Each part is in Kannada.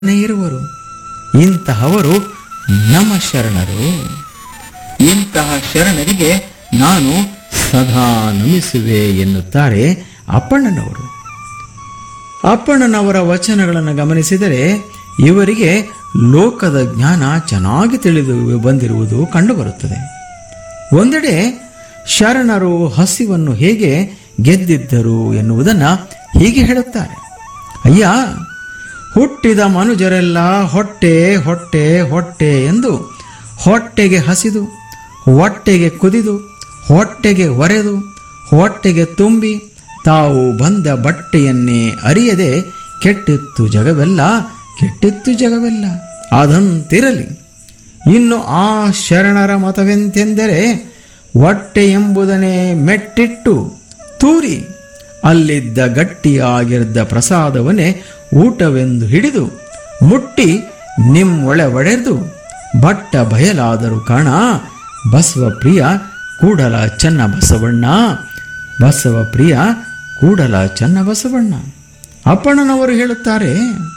ಇರುವರು ಇಂತಹವರು ನಮ್ಮ ಶರಣರು ಇಂತಹ ಶರಣರಿಗೆ ನಾನು ಸದಾ ನಮಿಸುವೆ ಎನ್ನುತ್ತಾರೆ ಅಪ್ಪಣ್ಣನವರು ಅಪ್ಪಣ್ಣನವರ ವಚನಗಳನ್ನು ಗಮನಿಸಿದರೆ ಇವರಿಗೆ ಲೋಕದ ಜ್ಞಾನ ಚೆನ್ನಾಗಿ ತಿಳಿದು ಬಂದಿರುವುದು ಕಂಡುಬರುತ್ತದೆ ಒಂದೆಡೆ ಶರಣರು ಹಸಿವನ್ನು ಹೇಗೆ ಗೆದ್ದಿದ್ದರು ಎನ್ನುವುದನ್ನು ಹೀಗೆ ಹೇಳುತ್ತಾರೆ ಅಯ್ಯ ಹುಟ್ಟಿದ ಮನುಜರೆಲ್ಲ ಹೊಟ್ಟೆ ಹೊಟ್ಟೆ ಹೊಟ್ಟೆ ಎಂದು ಹೊಟ್ಟೆಗೆ ಹಸಿದು ಹೊಟ್ಟೆಗೆ ಕುದಿದು ಹೊಟ್ಟೆಗೆ ಒರೆದು ಹೊಟ್ಟೆಗೆ ತುಂಬಿ ತಾವು ಬಂದ ಬಟ್ಟೆಯನ್ನೇ ಅರಿಯದೆ ಕೆಟ್ಟಿತ್ತು ಜಗವೆಲ್ಲ ಕೆಟ್ಟಿತ್ತು ಜಗವೆಲ್ಲ ಅದಂತಿರಲಿ ಇನ್ನು ಆ ಶರಣರ ಮತವೆಂತೆಂದರೆ ಹೊಟ್ಟೆ ಎಂಬುದನ್ನೇ ಮೆಟ್ಟಿಟ್ಟು ತೂರಿ ಅಲ್ಲಿದ್ದ ಗಟ್ಟಿಯಾಗಿದ್ದ ಪ್ರಸಾದವನ್ನೇ ಊಟವೆಂದು ಹಿಡಿದು ಮುಟ್ಟಿ ನಿಮ್ಮೊಳೆ ಒಡೆದು ಬಟ್ಟ ಬಯಲಾದರು ಕಾಣ ಬಸವ ಪ್ರಿಯ ಕೂಡಲ ಚನ್ನ ಬಸವಣ್ಣ ಬಸವ ಪ್ರಿಯ ಕೂಡಲ ಚನ್ನ ಬಸವಣ್ಣ ಅಪ್ಪಣ್ಣನವರು ಹೇಳುತ್ತಾರೆ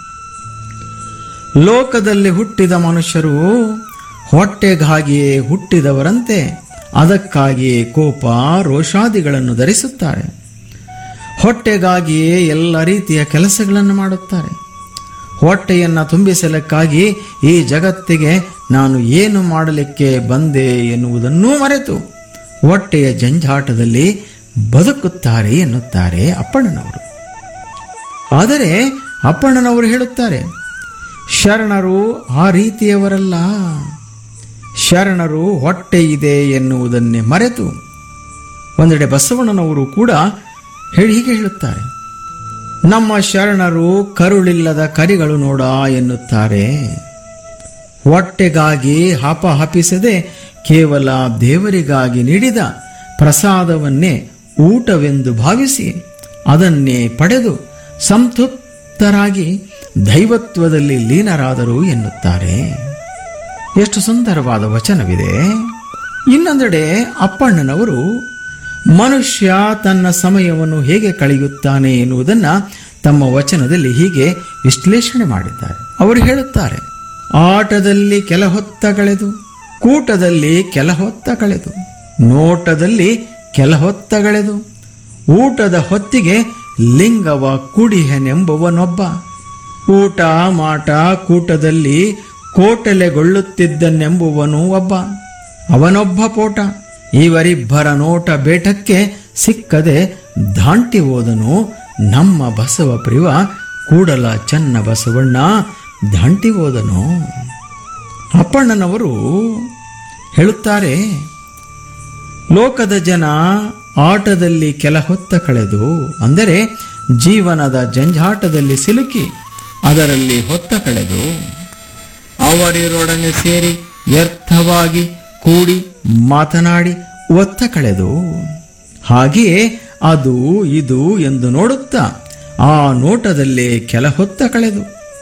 ಲೋಕದಲ್ಲಿ ಹುಟ್ಟಿದ ಮನುಷ್ಯರು ಹೊಟ್ಟೆಗಾಗಿಯೇ ಹುಟ್ಟಿದವರಂತೆ ಅದಕ್ಕಾಗಿಯೇ ಕೋಪ ರೋಷಾದಿಗಳನ್ನು ಧರಿಸುತ್ತಾರೆ ಹೊಟ್ಟೆಗಾಗಿಯೇ ಎಲ್ಲ ರೀತಿಯ ಕೆಲಸಗಳನ್ನು ಮಾಡುತ್ತಾರೆ ಹೊಟ್ಟೆಯನ್ನು ತುಂಬಿಸಲಿಕ್ಕಾಗಿ ಈ ಜಗತ್ತಿಗೆ ನಾನು ಏನು ಮಾಡಲಿಕ್ಕೆ ಬಂದೆ ಎನ್ನುವುದನ್ನೂ ಮರೆತು ಹೊಟ್ಟೆಯ ಜಂಜಾಟದಲ್ಲಿ ಬದುಕುತ್ತಾರೆ ಎನ್ನುತ್ತಾರೆ ಅಪ್ಪಣ್ಣನವರು ಆದರೆ ಅಪ್ಪಣ್ಣನವರು ಹೇಳುತ್ತಾರೆ ಶರಣರು ಆ ರೀತಿಯವರಲ್ಲ ಶರಣರು ಹೊಟ್ಟೆ ಇದೆ ಎನ್ನುವುದನ್ನೇ ಮರೆತು ಒಂದೆಡೆ ಬಸವಣ್ಣನವರು ಕೂಡ ಹೇಳಿ ಹೀಗೆ ಹೇಳುತ್ತಾರೆ ನಮ್ಮ ಶರಣರು ಕರುಳಿಲ್ಲದ ಕರಿಗಳು ನೋಡ ಎನ್ನುತ್ತಾರೆ ಹೊಟ್ಟೆಗಾಗಿ ಹಾಪ ಹಾಪಿಸದೆ ಕೇವಲ ದೇವರಿಗಾಗಿ ನೀಡಿದ ಪ್ರಸಾದವನ್ನೇ ಊಟವೆಂದು ಭಾವಿಸಿ ಅದನ್ನೇ ಪಡೆದು ಸಂತೃಪ್ತರಾಗಿ ದೈವತ್ವದಲ್ಲಿ ಲೀನರಾದರು ಎನ್ನುತ್ತಾರೆ ಎಷ್ಟು ಸುಂದರವಾದ ವಚನವಿದೆ ಇನ್ನೊಂದೆಡೆ ಅಪ್ಪಣ್ಣನವರು ಮನುಷ್ಯ ತನ್ನ ಸಮಯವನ್ನು ಹೇಗೆ ಕಳೆಯುತ್ತಾನೆ ಎನ್ನುವುದನ್ನು ತಮ್ಮ ವಚನದಲ್ಲಿ ಹೀಗೆ ವಿಶ್ಲೇಷಣೆ ಮಾಡಿದ್ದಾರೆ ಅವರು ಹೇಳುತ್ತಾರೆ ಆಟದಲ್ಲಿ ಕೆಲ ಹೊತ್ತ ಕಳೆದು ಕೂಟದಲ್ಲಿ ಕೆಲ ಹೊತ್ತ ಕಳೆದು ನೋಟದಲ್ಲಿ ಕೆಲ ಹೊತ್ತ ಕಳೆದು ಊಟದ ಹೊತ್ತಿಗೆ ಲಿಂಗವ ಕುಡಿಹನೆಂಬುವನೊಬ್ಬ ಊಟ ಮಾಟ ಕೂಟದಲ್ಲಿ ಕೋಟಲೆಗೊಳ್ಳುತ್ತಿದ್ದನೆಂಬುವನು ಒಬ್ಬ ಅವನೊಬ್ಬ ಪೋಟ ಇವರಿಬ್ಬರ ನೋಟ ಬೇಟಕ್ಕೆ ಸಿಕ್ಕದೆ ದಾಂಟಿ ಹೋದನು ನಮ್ಮ ಬಸವ ಪ್ರಿವ ಕೂಡಲ ಚನ್ನ ಬಸವಣ್ಣ ದಾಂಟಿ ಹೋದನು ಅಪ್ಪಣ್ಣನವರು ಹೇಳುತ್ತಾರೆ ಲೋಕದ ಜನ ಆಟದಲ್ಲಿ ಕೆಲ ಹೊತ್ತ ಕಳೆದು ಅಂದರೆ ಜೀವನದ ಜಂಜಾಟದಲ್ಲಿ ಸಿಲುಕಿ ಅದರಲ್ಲಿ ಹೊತ್ತ ಕಳೆದು ಅವರಿರೊಡನೆ ಸೇರಿ ವ್ಯರ್ಥವಾಗಿ ಕೂಡಿ ಮಾತನಾಡಿ ಒತ್ತ ಕಳೆದು ಹಾಗೆಯೇ ಅದು ಇದು ಎಂದು ನೋಡುತ್ತಾ ಆ ನೋಟದಲ್ಲೇ ಕೆಲ ಹೊತ್ತ ಕಳೆದು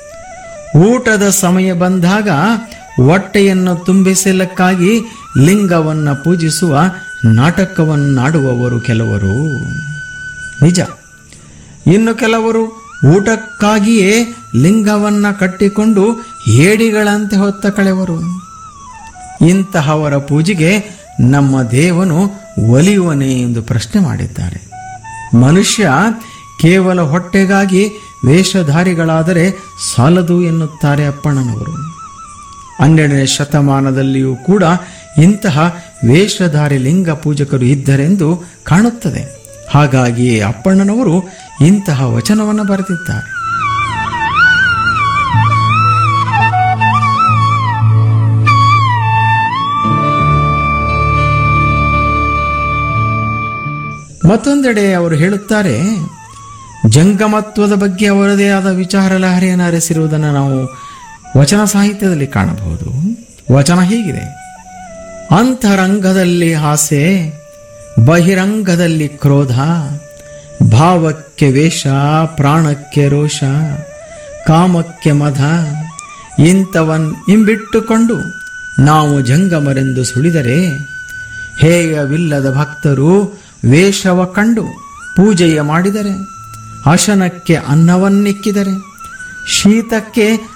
ಊಟದ ಸಮಯ ಬಂದಾಗ ಹೊಟ್ಟೆಯನ್ನು ತುಂಬಿಸಲಕ್ಕಾಗಿ ಲಿಂಗವನ್ನ ಪೂಜಿಸುವ ನಾಟಕವನ್ನಾಡುವವರು ಕೆಲವರು ನಿಜ ಇನ್ನು ಕೆಲವರು ಊಟಕ್ಕಾಗಿಯೇ ಲಿಂಗವನ್ನ ಕಟ್ಟಿಕೊಂಡು ಹೇಡಿಗಳಂತೆ ಹೊತ್ತ ಕಳೆವರು ಇಂತಹವರ ಪೂಜೆಗೆ ನಮ್ಮ ದೇವನು ಒಲಿಯುವನೇ ಎಂದು ಪ್ರಶ್ನೆ ಮಾಡಿದ್ದಾರೆ ಮನುಷ್ಯ ಕೇವಲ ಹೊಟ್ಟೆಗಾಗಿ ವೇಷಧಾರಿಗಳಾದರೆ ಸಾಲದು ಎನ್ನುತ್ತಾರೆ ಅಪ್ಪಣ್ಣನವರು ಹನ್ನೆರಡನೇ ಶತಮಾನದಲ್ಲಿಯೂ ಕೂಡ ಇಂತಹ ವೇಷಧಾರಿ ಲಿಂಗ ಪೂಜಕರು ಇದ್ದರೆಂದು ಕಾಣುತ್ತದೆ ಹಾಗಾಗಿ ಅಪ್ಪಣ್ಣನವರು ಇಂತಹ ವಚನವನ್ನು ಬರೆದಿದ್ದಾರೆ ಮತ್ತೊಂದೆಡೆ ಅವರು ಹೇಳುತ್ತಾರೆ ಜಂಗಮತ್ವದ ಬಗ್ಗೆ ಅವರದೇ ಆದ ವಿಚಾರ ಲಹರಿಯನ್ನು ಹರಿಸಿರುವುದನ್ನು ನಾವು ವಚನ ಸಾಹಿತ್ಯದಲ್ಲಿ ಕಾಣಬಹುದು ವಚನ ಹೀಗಿದೆ ಅಂತರಂಗದಲ್ಲಿ ಆಸೆ ಬಹಿರಂಗದಲ್ಲಿ ಕ್ರೋಧ ಭಾವಕ್ಕೆ ವೇಷ ಪ್ರಾಣಕ್ಕೆ ರೋಷ ಕಾಮಕ್ಕೆ ಮದ ಇಂಥವನ್ ಇಂಬಿಟ್ಟುಕೊಂಡು ನಾವು ಜಂಗಮರೆಂದು ಸುಳಿದರೆ ಹೇಯವಿಲ್ಲದ ಭಕ್ತರು ವೇಷವ ಕಂಡು ಪೂಜೆಯ ಮಾಡಿದರೆ ಅಶನಕ್ಕೆ ಅನ್ನವನ್ನಿಕ್ಕಿದರೆ ಶೀತಕ್ಕೆ